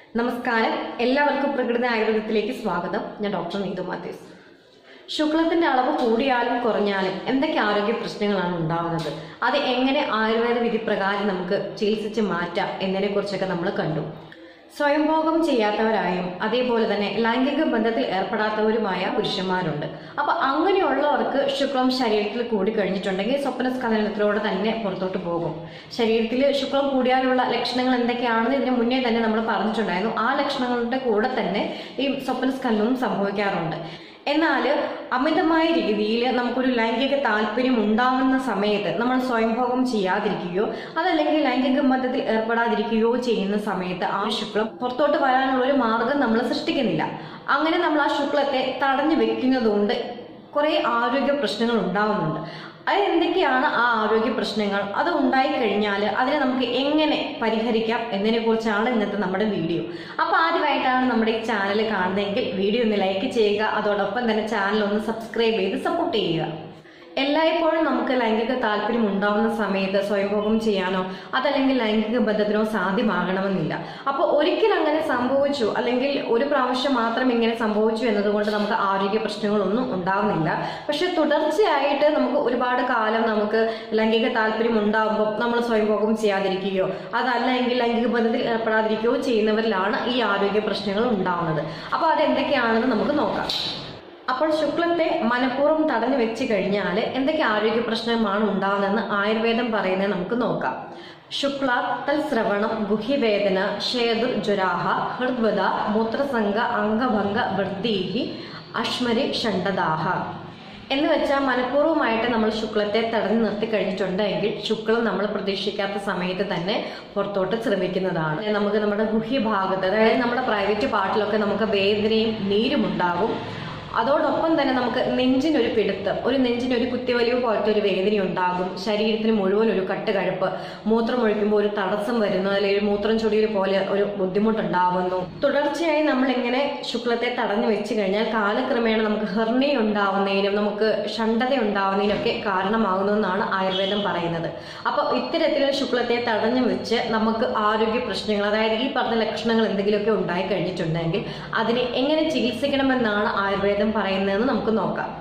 നമസ്കാരം എല്ലാവർക്കും പ്രകൃതി ആയുർവേദത്തിലേക്ക് സ്വാഗതം ഞാൻ ഡോക്ടർ നീതു മാത്യൂസ് ശുക്ലത്തിന്റെ അളവ് കൂടിയാലും കുറഞ്ഞാലും എന്തൊക്കെ ആരോഗ്യ പ്രശ്നങ്ങളാണ് ഉണ്ടാവുന്നത് അത് എങ്ങനെ ആയുർവേദ വിധി പ്രകാരം നമുക്ക് ചികിത്സിച്ച് മാറ്റാം എന്നതിനെ കുറിച്ചൊക്കെ നമ്മൾ കണ്ടു സ്വയംഭോഗം ചെയ്യാത്തവരായും അതേപോലെ തന്നെ ലൈംഗിക ബന്ധത്തിൽ ഏർപ്പെടാത്തവരുമായ പുരുഷന്മാരുണ്ട് അപ്പൊ അങ്ങനെയുള്ളവർക്ക് ശുക്ലം ശരീരത്തിൽ കൂടി കഴിഞ്ഞിട്ടുണ്ടെങ്കിൽ സ്വപ്നസ്കലനത്തിലൂടെ തന്നെ പുറത്തോട്ട് പോകും ശരീരത്തിൽ ശുക്ലം കൂടിയാലുള്ള ലക്ഷണങ്ങൾ എന്തൊക്കെയാണെന്ന് ഇതിന് മുന്നേ തന്നെ നമ്മൾ പറഞ്ഞിട്ടുണ്ടായിരുന്നു ആ ലക്ഷണങ്ങളുടെ കൂടെ തന്നെ ഈ സ്വപ്നസ്കലനവും സംഭവിക്കാറുണ്ട് എന്നാൽ അമിതമായ രീതിയിൽ നമുക്കൊരു ലൈംഗിക താല്പര്യം ഉണ്ടാകുന്ന സമയത്ത് നമ്മൾ സ്വയംഭോഗം ചെയ്യാതിരിക്കുകയോ അതല്ലെങ്കിൽ ലൈംഗിക ബന്ധത്തിൽ ഏർപ്പെടാതിരിക്കുകയോ ചെയ്യുന്ന സമയത്ത് ആ ശുക്ലം പുറത്തോട്ട് വരാനുള്ള ഒരു മാർഗം നമ്മൾ സൃഷ്ടിക്കുന്നില്ല അങ്ങനെ നമ്മൾ ആ ശുക്ലത്തെ തടഞ്ഞു വെക്കുന്നതുകൊണ്ട് കുറേ ആരോഗ്യ പ്രശ്നങ്ങൾ ഉണ്ടാവുന്നുണ്ട് അത് എന്തൊക്കെയാണ് ആ ആരോഗ്യ പ്രശ്നങ്ങൾ അത് ഉണ്ടായി കഴിഞ്ഞാൽ അതിനെ നമുക്ക് എങ്ങനെ പരിഹരിക്കാം എന്നതിനെ കുറിച്ചാണ് ഇന്നത്തെ നമ്മുടെ വീഡിയോ അപ്പോൾ ആദ്യമായിട്ടാണ് നമ്മുടെ ഈ ചാനൽ കാണുന്നതെങ്കിൽ വീഡിയോ ഒന്ന് ലൈക്ക് ചെയ്യുക അതോടൊപ്പം തന്നെ ചാനൽ ഒന്ന് സബ്സ്ക്രൈബ് ചെയ്ത് സപ്പോർട്ട് ചെയ്യുക എല്ലായ്പ്പോഴും നമുക്ക് ലൈംഗിക താല്പര്യം ഉണ്ടാവുന്ന സമയത്ത് സ്വയംഭോഗം ചെയ്യാനോ അതല്ലെങ്കിൽ ലൈംഗിക ബന്ധത്തിനോ സാധ്യമാകണമെന്നില്ല അപ്പോൾ ഒരിക്കൽ അങ്ങനെ സംഭവിച്ചു അല്ലെങ്കിൽ ഒരു പ്രാവശ്യം മാത്രം ഇങ്ങനെ സംഭവിച്ചു എന്നതുകൊണ്ട് നമുക്ക് ആരോഗ്യ പ്രശ്നങ്ങളൊന്നും ഉണ്ടാവുന്നില്ല പക്ഷെ തുടർച്ചയായിട്ട് നമുക്ക് ഒരുപാട് കാലം നമുക്ക് ലൈംഗിക താല്പര്യം ഉണ്ടാകുമ്പോൾ നമ്മൾ സ്വയംഭോഗം ചെയ്യാതിരിക്കുകയോ അതല്ലെങ്കിൽ ലൈംഗിക ബന്ധത്തിൽ ഏർപ്പെടാതിരിക്കുകയോ ചെയ്യുന്നവരിലാണ് ഈ ആരോഗ്യ പ്രശ്നങ്ങൾ ഉണ്ടാവുന്നത് അപ്പോൾ അതെന്തൊക്കെയാണെന്ന് നമുക്ക് നോക്കാം അപ്പോൾ ശുക്ലത്തെ മനഃപൂർവ്വം തടഞ്ഞു വെച്ച് കഴിഞ്ഞാൽ എന്തൊക്കെ ആരോഗ്യ പ്രശ്നമാണ് ഉണ്ടാകുന്നതെന്ന് ആയുർവേദം പറയുന്നത് നമുക്ക് നോക്കാം ശുക്ല തൽസ്രവണം ഗുഹ്യവേദന ക്ഷേതുർ ജ്വരാഹ ഹൃദ്വത മൂത്രസംഗ അംഗഭംഗ വൃദ്ധീഹി അശ്മരി ഷണ്ടദാഹ എന്ന് വെച്ചാൽ മനഃപൂർവ്വമായിട്ട് നമ്മൾ ശുക്ലത്തെ തടഞ്ഞു നിർത്തി കഴിഞ്ഞിട്ടുണ്ടെങ്കിൽ ശുക്ലം നമ്മൾ പ്രതീക്ഷിക്കാത്ത സമയത്ത് തന്നെ പുറത്തോട്ട് ശ്രമിക്കുന്നതാണ് നമുക്ക് നമ്മുടെ ഗുഹ്യഭാഗത്ത് അതായത് നമ്മുടെ പ്രൈവറ്റ് പാർട്ടിലൊക്കെ നമുക്ക് വേദനയും നീരും ഉണ്ടാകും അതോടൊപ്പം തന്നെ നമുക്ക് നെഞ്ചിനൊരു പിടുത്തം ഒരു നെഞ്ചിനൊരു കുത്തിവലിവ് പോലത്തെ ഒരു വേദന ഉണ്ടാകും ശരീരത്തിന് മുഴുവൻ ഒരു കട്ടുകഴുപ്പ് മൂത്രം ഒഴിക്കുമ്പോൾ ഒരു തടസ്സം വരുന്നു അല്ലെങ്കിൽ മൂത്രം ചൊടിയിൽ പോലെ ഒരു ബുദ്ധിമുട്ടുണ്ടാവുന്നു തുടർച്ചയായി നമ്മൾ ഇങ്ങനെ ശുക്ലത്തെ തടഞ്ഞു വെച്ച് കഴിഞ്ഞാൽ കാലക്രമേണ നമുക്ക് ഹെർണിയ ഉണ്ടാവുന്നതിനും നമുക്ക് ഷണ്ടത ഉണ്ടാവുന്നതിനൊക്കെ കാരണമാകുന്നു എന്നാണ് ആയുർവേദം പറയുന്നത് അപ്പോൾ ഇത്തരത്തിൽ ശുക്ലത്തെ തടഞ്ഞു വെച്ച് നമുക്ക് ആരോഗ്യ പ്രശ്നങ്ങൾ അതായത് ഈ പറഞ്ഞ ലക്ഷണങ്ങൾ എന്തെങ്കിലുമൊക്കെ ഉണ്ടായി കഴിഞ്ഞിട്ടുണ്ടെങ്കിൽ അതിനെ എങ്ങനെ ചികിത്സിക്കണമെന്നാണ് ആയുർവേദം പറയുന്നതെന്ന് നമുക്ക് നോക്കാം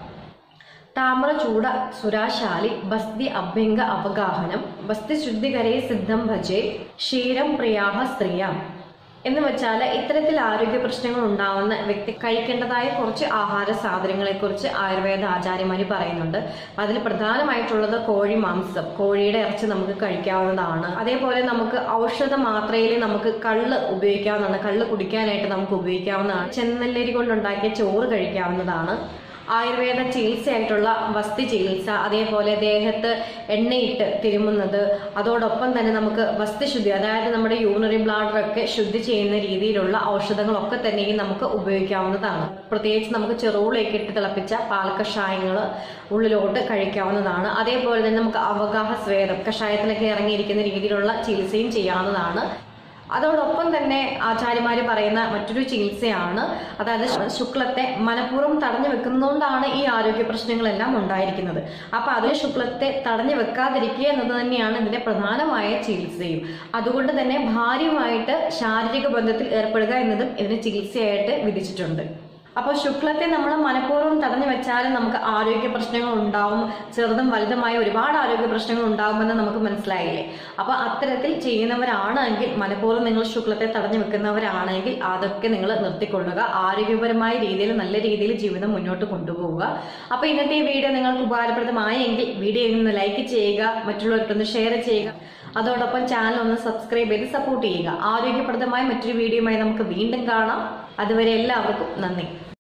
താമ്ര ചൂട സുരാശാലി ബസ്തി അഭ്യംഗ അവഗാഹനം ബസ്തി ശുദ്ധികരേ സിദ്ധം ഭജേ ക്ഷീരം പ്രിയാഹ സ്ത്രീയാം എന്ന് വെച്ചാൽ ഇത്തരത്തിൽ ആരോഗ്യ പ്രശ്നങ്ങൾ ഉണ്ടാവുന്ന വ്യക്തി കഴിക്കേണ്ടതായ കുറച്ച് ആഹാര സാധനങ്ങളെ കുറിച്ച് ആയുർവേദ ആചാര്യന്മാർ പറയുന്നുണ്ട് അതിൽ പ്രധാനമായിട്ടുള്ളത് കോഴി മാംസം കോഴിയുടെ ഇറച്ചി നമുക്ക് കഴിക്കാവുന്നതാണ് അതേപോലെ നമുക്ക് ഔഷധ മാത്രയിൽ നമുക്ക് കള്ള് ഉപയോഗിക്കാവുന്നതാണ് കള്ള് കുടിക്കാനായിട്ട് നമുക്ക് ഉപയോഗിക്കാവുന്നതാണ് ചെന്നല്ലേരി കൊണ്ടുണ്ടാക്കിയ ചോറ് കഴിക്കാവുന്നതാണ് ആയുർവേദ ചികിത്സയായിട്ടുള്ള വസ്തി ചികിത്സ അതേപോലെ ദേഹത്ത് എണ്ണയിട്ട് തിരുമുന്നത് അതോടൊപ്പം തന്നെ നമുക്ക് വസ്തിശുദ്ധി അതായത് നമ്മുടെ യൂണറി ബ്ലാഡറൊക്കെ ശുദ്ധി ചെയ്യുന്ന രീതിയിലുള്ള ഔഷധങ്ങളൊക്കെ തന്നെയും നമുക്ക് ഉപയോഗിക്കാവുന്നതാണ് പ്രത്യേകിച്ച് നമുക്ക് ചെറുവിലേക്ക് ഇട്ട് തിളപ്പിച്ച പാൽക്കഷായങ്ങൾ ഉള്ളിലോട്ട് കഴിക്കാവുന്നതാണ് അതേപോലെ തന്നെ നമുക്ക് അവഗാഹ സ്വേദം കഷായത്തിലൊക്കെ ഇറങ്ങിയിരിക്കുന്ന രീതിയിലുള്ള ചികിത്സയും ചെയ്യാവുന്നതാണ് അതോടൊപ്പം തന്നെ ആചാര്യമാര് പറയുന്ന മറ്റൊരു ചികിത്സയാണ് അതായത് ശുക്ലത്തെ മനഃപൂർവ്വം തടഞ്ഞു വെക്കുന്നതുകൊണ്ടാണ് ഈ ആരോഗ്യ പ്രശ്നങ്ങളെല്ലാം ഉണ്ടായിരിക്കുന്നത് അപ്പൊ അതിൽ ശുക്ലത്തെ തടഞ്ഞു വെക്കാതിരിക്കുക എന്നത് തന്നെയാണ് ഇതിന്റെ പ്രധാനമായ ചികിത്സയും അതുകൊണ്ട് തന്നെ ഭാര്യയുമായിട്ട് ശാരീരിക ബന്ധത്തിൽ ഏർപ്പെടുക എന്നതും ഇതിന് ചികിത്സയായിട്ട് വിധിച്ചിട്ടുണ്ട് അപ്പോൾ ശുക്ലത്തെ നമ്മൾ മനഃപൂർവ്വം തടഞ്ഞു വെച്ചാലും നമുക്ക് ആരോഗ്യ പ്രശ്നങ്ങൾ ഉണ്ടാവും ചെറുതും വലുതുമായ ഒരുപാട് ആരോഗ്യ പ്രശ്നങ്ങൾ ഉണ്ടാകുമെന്ന് നമുക്ക് മനസ്സിലായില്ലേ അപ്പോൾ അത്തരത്തിൽ ചെയ്യുന്നവരാണെങ്കിൽ മനഃപൂർവ്വം നിങ്ങൾ ശുക്ലത്തെ തടഞ്ഞു വെക്കുന്നവരാണെങ്കിൽ അതൊക്കെ നിങ്ങൾ നിർത്തിക്കൊള്ളുക ആരോഗ്യപരമായ രീതിയിൽ നല്ല രീതിയിൽ ജീവിതം മുന്നോട്ട് കൊണ്ടുപോവുക അപ്പോൾ ഇന്നത്തെ ഈ വീഡിയോ നിങ്ങൾക്ക് ഉപകാരപ്രദമായെങ്കിൽ വീഡിയോ ഒന്ന് ലൈക്ക് ചെയ്യുക മറ്റുള്ളവർക്കൊന്ന് ഷെയർ ചെയ്യുക അതോടൊപ്പം ചാനൽ ഒന്ന് സബ്സ്ക്രൈബ് ചെയ്ത് സപ്പോർട്ട് ചെയ്യുക ആരോഗ്യപ്രദമായ മറ്റൊരു വീഡിയോയുമായി നമുക്ക് വീണ്ടും കാണാം അതുവരെ എല്ലാവർക്കും നന്ദി